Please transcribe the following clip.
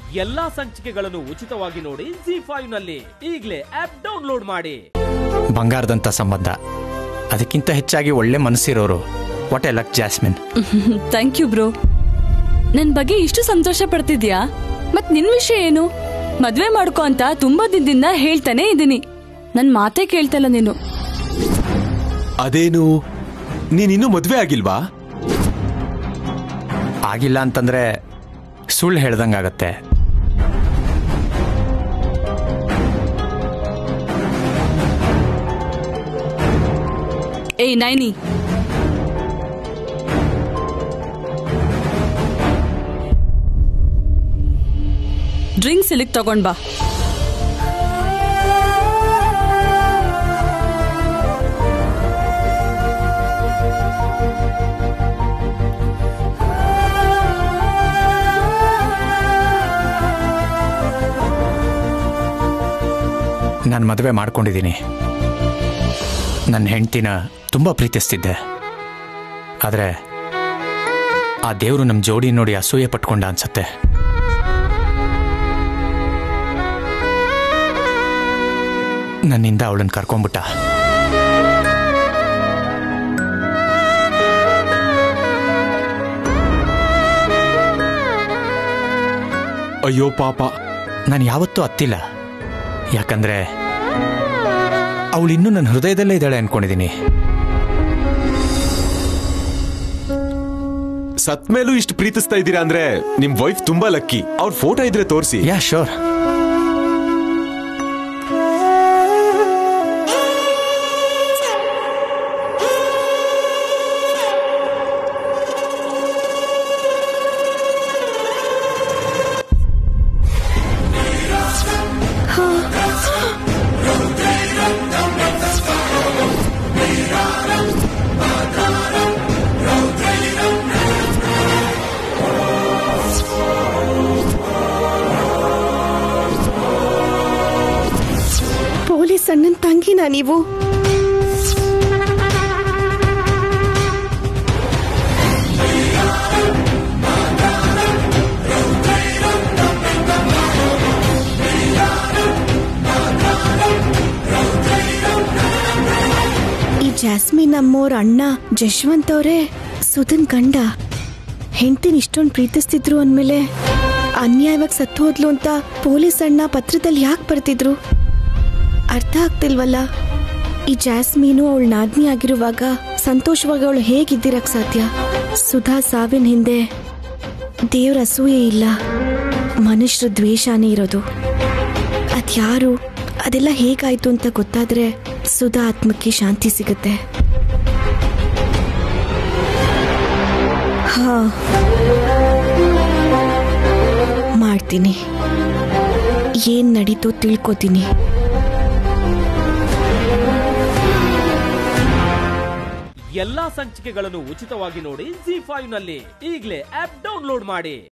ಎಲ್ಲಾ ಸಂಚಿಕೆಗಳನ್ನು ಉಚಿತವಾಗಿ ನೋಡಿ ಜಿ ಫೈವ್ ನಲ್ಲಿ ಈಗಲೇ ಆಪ್ ಡೌನ್ಲೋಡ್ ಮಾಡಿ ಬಂಗಾರದಂಥ ಸಂಬಂಧ ಅದಕ್ಕಿಂತ ಹೆಚ್ಚಾಗಿ ಒಳ್ಳೆ ಮನಸ್ಸಿರೋರು what a luck Jasmine thank you bro ನನ್ ಬಗ್ಗೆ ಇಷ್ಟು ಸಂತೋಷ ಪಡ್ತಿದ್ಯಾ ಮತ್ ನಿನ್ ವಿಷಯ ಏನು ಮದ್ವೆ ಮಾಡ್ಕೊ ಅಂತ ತುಂಬಾ ದಿನದಿಂದ ಹೇಳ್ತಾನೆ ಇದೀನಿ ನನ್ ಮಾತೇ ಕೇಳ್ತಲ್ಲ ನೀನು ಅದೇನು ನೀನಿನ್ನೂ ಮದ್ವೆ ಆಗಿಲ್ವಾ ಆಗಿಲ್ಲ ಅಂತಂದ್ರೆ ಸುಳ್ಳು ಹೇಳ್ದಂಗಾಗತ್ತೆ ಏಯ್ ನೈನಿ ಡ್ರಿಂಕ್ಸ್ ಇಲ್ಲಿಗೆ ತಗೊಂಡ್ ಬಾ ನಾನು ಮದುವೆ ಮಾಡ್ಕೊಂಡಿದ್ದೀನಿ ನನ್ನ ಹೆಂಡ್ತಿನ ತುಂಬ ಪ್ರೀತಿಸ್ತಿದ್ದೆ ಆದರೆ ಆ ದೇವರು ನಮ್ಮ ಜೋಡಿ ನೋಡಿ ಅಸೂಯೆ ಪಟ್ಕೊಂಡ ಅನ್ಸತ್ತೆ ನನ್ನಿಂದ ಅವಳನ್ನು ಕರ್ಕೊಂಬಿಟ್ಟ ಅಯ್ಯೋ ಪಾಪ ನಾನು ಯಾವತ್ತೂ ಅತ್ತಿಲ್ಲ ಯಾಕಂದ್ರೆ ಅವಳು ಇನ್ನೂ ನನ್ನ ಹೃದಯದಲ್ಲೇ ಇದ್ದಾಳೆ ಅನ್ಕೊಂಡಿದ್ದೀನಿ ಸತ್ ಮೇಲೂ ಇಷ್ಟು ಪ್ರೀತಿಸ್ತಾ ಇದ್ದೀರಾ ಅಂದ್ರೆ ನಿಮ್ ವೈಫ್ ತುಂಬಾ ಲಕ್ಕಿ ಅವ್ರ ಫೋಟೋ ಇದ್ರೆ ತೋರಿಸಿ ಯಾ ಶೋರ್ ಪೊಲೀಸ್ ಅಣ್ಣನ್ ತಂಗಿನಾ ನೀವು ಈ ಜಾಸ್ಮಿನ್ ಅಮ್ಮೋರ್ ಅಣ್ಣ ಜಶ್ವಂತ್ ಅವರೇ ಸುಧನ್ ಗಂಡ ಹೆಂಡತಿನ ಇಷ್ಟೊಂದು ಪ್ರೀತಿಸ್ತಿದ್ರು ಅಂದ್ಮೇಲೆ ಅನ್ಯಾಯವಾಗಿ ಸತ್ತು ಹೋದ್ಲು ಅಂತ ಪೊಲೀಸ್ ಅಣ್ಣ ಪತ್ರದಲ್ಲಿ ಯಾಕೆ ಬರ್ತಿದ್ರು ಅರ್ಥ ಆಗ್ತಿಲ್ವಲ್ಲ ಈ ಜಾಸ್ಮೀನು ಅವಳ ನಾದ್ನಿ ಆಗಿರುವಾಗ ಸಂತೋಷವಾಗಿ ಅವಳು ಹೇಗಿದ್ದಿರಕ್ ಸಾಧ್ಯ ಸುಧಾ ಸಾವಿನ ಹಿಂದೆ ದೇವ್ರ ಅಸೂಯೆ ಇಲ್ಲ ಮನುಷ್ಯರ ದ್ವೇಷನೇ ಇರೋದು ಅದ್ಯಾರು ಅದೆಲ್ಲ ಹೇಗಾಯ್ತು ಅಂತ ಗೊತ್ತಾದ್ರೆ ಸುಧಾ ಆತ್ಮಕ್ಕೆ ಶಾಂತಿ ಸಿಗುತ್ತೆ ಹಾ ಮಾಡ್ತೀನಿ ಏನ್ ನಡೀತೋ ತಿಳ್ಕೊತೀನಿ ಎಲ್ಲಾ ಸಂಚಿಕೆಗಳನ್ನು ಉಚಿತವಾಗಿ ನೋಡಿ ಜಿ ಫೈವ್ ನಲ್ಲಿ ಈಗಲೇ ಆಪ್ ಡೌನ್ಲೋಡ್ ಮಾಡಿ